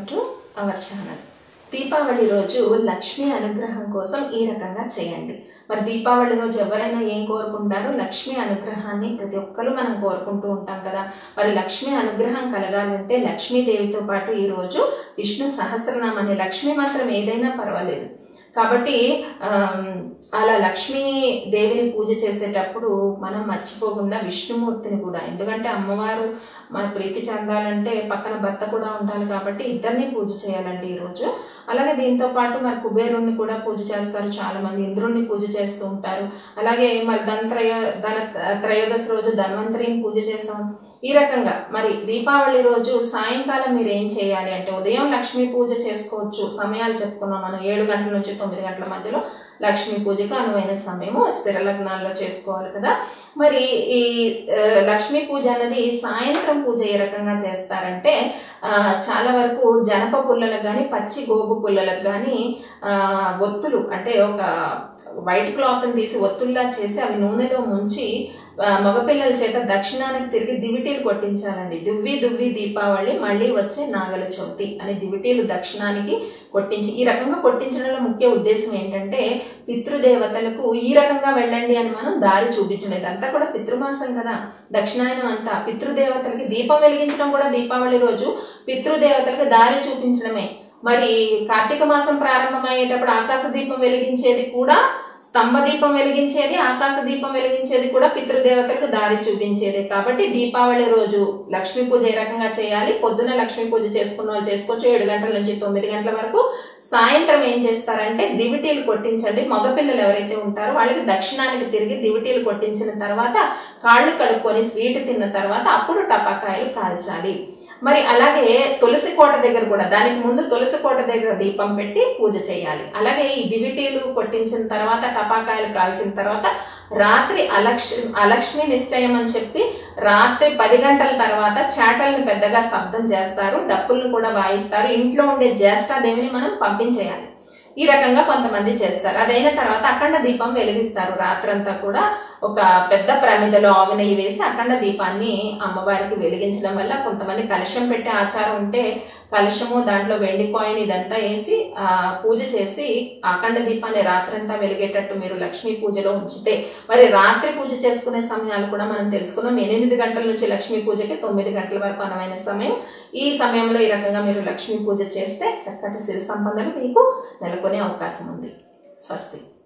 to our channel Deepavali రోజు లక్ష్మీ అనుగ్రహం కోసం ఈ రకంగా చేయండి మరి దీపావళి రోజు ఎవరైనా ఏం కోరుకుంటారో లక్ష్మీ అనుగ్రహాన్ని ప్రతి ఒక్కరు మనం కోరుకుంటూ ఉంటాం కదా మరి లక్ష్మీ అనుగ్రహం కలగాలంటే లక్ష్మీదేవితో పాటు ఈరోజు విష్ణు సహస్రనామాన్ని లక్ష్మీ మంత్రం ఏదైనా పర్వాలేదు కాబట్టి ఆమ్, అలా లక్ష్మీ దేవిని పూజ చేసేటప్పుడు మనం మర్చిపోకుండా విష్ణుమూర్తిని కూడా ఎందుకంటే అమ్మవారు మన ప్రీతి చెందాలంటే పక్కన భర్త కూడా ఉండాలి కాబట్టి ఇద్దరిని పూజ చేయాలండి ఈరోజు అలాగే దీంతో పాటు మరి కుబేరుణ్ణి కూడా పూజ చేస్తారు చాలా మంది ఇంద్రుణ్ణి పూజ చేస్తూ ఉంటారు అలాగే మరి ధనత్రయ ధన త్రయోదశి రోజు ధన్వంతరిని పూజ చేసాం ఈ రకంగా మరి దీపావళి రోజు సాయంకాలం మీరు ఏం చేయాలి అంటే ఉదయం లక్ష్మీ పూజ చేసుకోవచ్చు సమయాలు చెప్పుకున్నాం మనం ఏడు గంటల నుంచి తొమ్మిది గంటల మధ్యలో లక్ష్మీ పూజకు అనువైన సమయము స్థిర లగ్నాల్లో చేసుకోవాలి కదా మరి ఈ ఆ, లక్ష్మీ పూజ అనేది సాయంత్రం పూజ ఏ రకంగా చేస్తారంటే ఆ, చాలా వరకు జనప పుల్లలకు కానీ పచ్చి గోగు పుల్లలకు కానీ ఒత్తులు అంటే ఒక వైట్ క్లాత్ని తీసి ఒత్తుల్లా చేసి అవి నూనెలో ముంచి ఆ, మగపిల్లల చేత దక్షిణానికి తిరిగి దివిటీలు కొట్టించాలండి దువ్వి దువ్వి దీపావళి మళ్ళీ వచ్చే నాగల చవితి అని దివిటీలు దక్షిణానికి కొట్టించి ఈ రకంగా కొట్టించడంలో ముఖ్య ఉద్దేశం ఏంటంటే పితృదేవతలకు ఈ రకంగా వెళ్ళండి అని మనం దారి చూపించడం ఇదంతా కూడా పితృమాసం కదా దక్షిణాయనం అంతా పితృదేవతలకి దీపం వెలిగించడం కూడా దీపావళి రోజు పితృదేవతలకు దారి చూపించడమే మరి కార్తీక మాసం ప్రారంభమయ్యేటప్పుడు ఆకాశ దీపం వెలిగించేది కూడా స్తంభ దీపం వెలిగించేది ఆకాశ దీపం వెలిగించేది కూడా పితృదేవతలకు దారి చూపించేది కాబట్టి దీపావళి రోజు లక్ష్మీ పూజ ఏ రకంగా చేయాలి పొద్దున లక్ష్మీ పూజ చేసుకున్న వాళ్ళు చేసుకోవచ్చు ఏడు గంటల నుంచి తొమ్మిది గంటల వరకు సాయంత్రం ఏం చేస్తారంటే దివిటీలు కొట్టించండి మగపిల్లలు ఎవరైతే ఉంటారో వాళ్ళకి దక్షిణానికి తిరిగి దివిటీలు కొట్టించిన తర్వాత కాళ్ళు కడుక్కొని స్వీట్ తిన్న తర్వాత అప్పుడు టపాకాయలు కాల్చాలి మరి అలాగే తులసి కోట దగ్గర కూడా దానికి ముందు తులసి కోట దగ్గర దీపం పెట్టి పూజ చేయాలి అలాగే ఈ దివిటీలు కొట్టించిన తర్వాత టపాకాయలు కాల్చిన తర్వాత రాత్రి అలక్ష్మి అలక్ష్మి నిశ్చయం అని చెప్పి రాత్రి పది గంటల తర్వాత చాటల్ని పెద్దగా శబ్దం చేస్తారు డప్పులను కూడా వాయిస్తారు ఇంట్లో ఉండే జ్యేష్ఠాదేవిని మనం పంపించేయాలి ఈ రకంగా కొంతమంది చేస్తారు అదైన తర్వాత అఖండ దీపం వెలిగిస్తారు రాత్రంతా కూడా ఒక పెద్ద ప్రమిదలో ఆవు నెయ్యి వేసి అఖండ దీపాన్ని అమ్మవారికి వెలిగించడం వల్ల కొంతమంది కలశం పెట్టే ఆచారం ఉంటే కలశము దాంట్లో వెండి కాయిన్ ఇదంతా వేసి ఆ, పూజ చేసి అఖండ దీపాన్ని రాత్రంతా వెలిగేటట్టు మీరు లక్ష్మీ పూజలో ఉంచితే మరి రాత్రి పూజ చేసుకునే సమయాలు కూడా మనం తెలుసుకున్నాం ఎనిమిది గంటల నుంచి లక్ష్మీ పూజకి తొమ్మిది గంటల వరకు అనమైన సమయం ఈ సమయంలో ఈ రకంగా మీరు లక్ష్మీ పూజ చేస్తే చక్కటి సిరి సంపదలు మీకు నెలకొనే అవకాశం ఉంది స్వస్తి